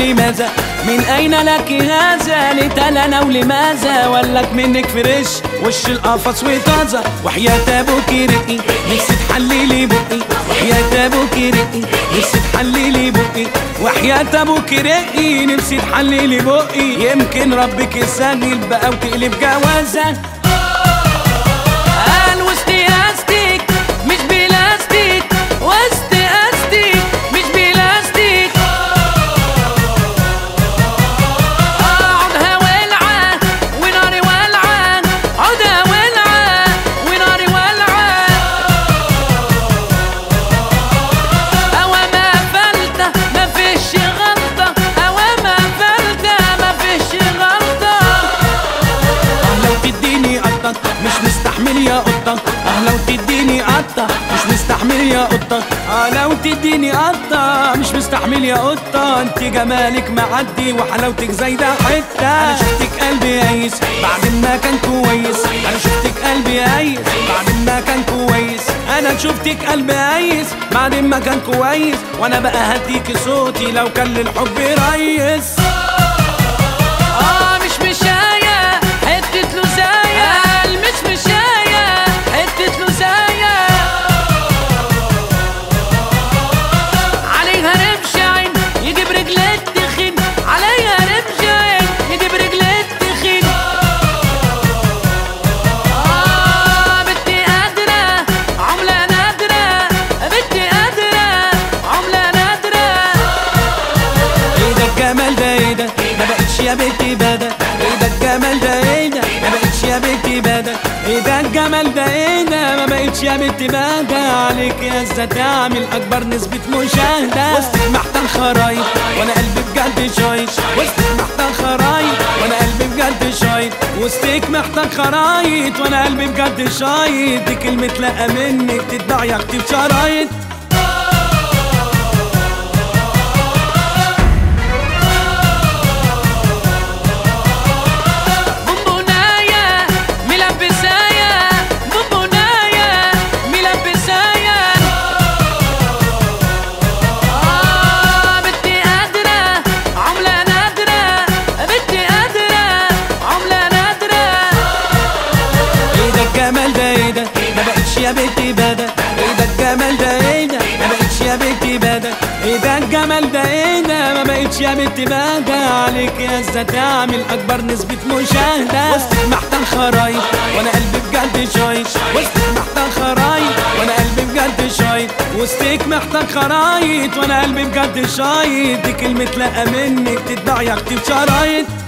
لماذا من أين لك هذا لتلنا ولماذا ولك منك فريش وش القفص وطازة وحياة أبوك رقي نفسي تحللي بقي وحياة أبوك رقي نفسي تحللي بقي وحياة أبوك رقي نفسي تحللي بقي يمكن ربك يسهل بقى وتقلب جوازة قال وسط استيك مش بلاستيك وسط استيك مش بلاستيك عودها ولعة وناري ولعة عودها ولعة وناري ولعة أوا ما فلتة ما فيش غلطة أوا ما فلتة ما فيش غلطة اه لو تديني قطة مش مستحمل يا قطة اه لو تديني قطة مش مستحمل يا قطة اه لو تديني قطة مش مستحمل يا قطة انت جمالك معدي وحلاوتك زايدة حتة انا شفتك قلبي قايس بعد ما كان كويس انا شفتك قلبي قايس بعد ما كان كويس انا شفتك قلبي قايس بعد ما كان كويس وانا بقى هديك صوتي لو كان للحب ريس اه مش مشاية حتة لوزاية قال مش مشاية حتة لوزاية عليها رمش عين يجيب رجلات تخين عليها رمش عين يجيب رجلات تخين آه بنتي قادرة عملة نادرة بنتي قادرة عملة نادرة ايه ده الجمال ده ايه ده ما بقتش يا بنتي بدا ايه ده الجمال ده ايه ده ما بقتش يا بنتي بدا ايه ده الجمال ده ايه ده ما بقتش يا بنتي بدا عليك يا ازاي تعمل اكبر نسبة مشاهدة وسطك محتاج خرايط وانا قلبي بجد شايط وسطك محتاج خرايط وانا قلبي بجد شايط وسطك محتاج خرايط وانا قلبي بجد شايط دي كلمة لا منك تتباع يا اختي بشرايط بونبونايا ملبسايا بونبونايا ملبسايا آه بنتي قادرة عملة نادرة بنتي قادرة عملة نادرة ايه ده الجمال ده ايه ده ما بقتش يا بنتي بدا ايه ده الجمال ده ايه ده ما بقتش يا بنتي بدا ايه ده الجمال ده ايه ده ما بقتش يا بنتي بدا عليك يا ازاي تعمل اكبر نسبة مشاهدة وسطك محتاج خرايط وانا قلبي بجد شايط وسطك محتاج خرايط وانا قلبي بجد شايط وسطك محتاج خرايط وانا قلبي بجد شايط دي كلمة لا منك تتباع يا اختي بشرايط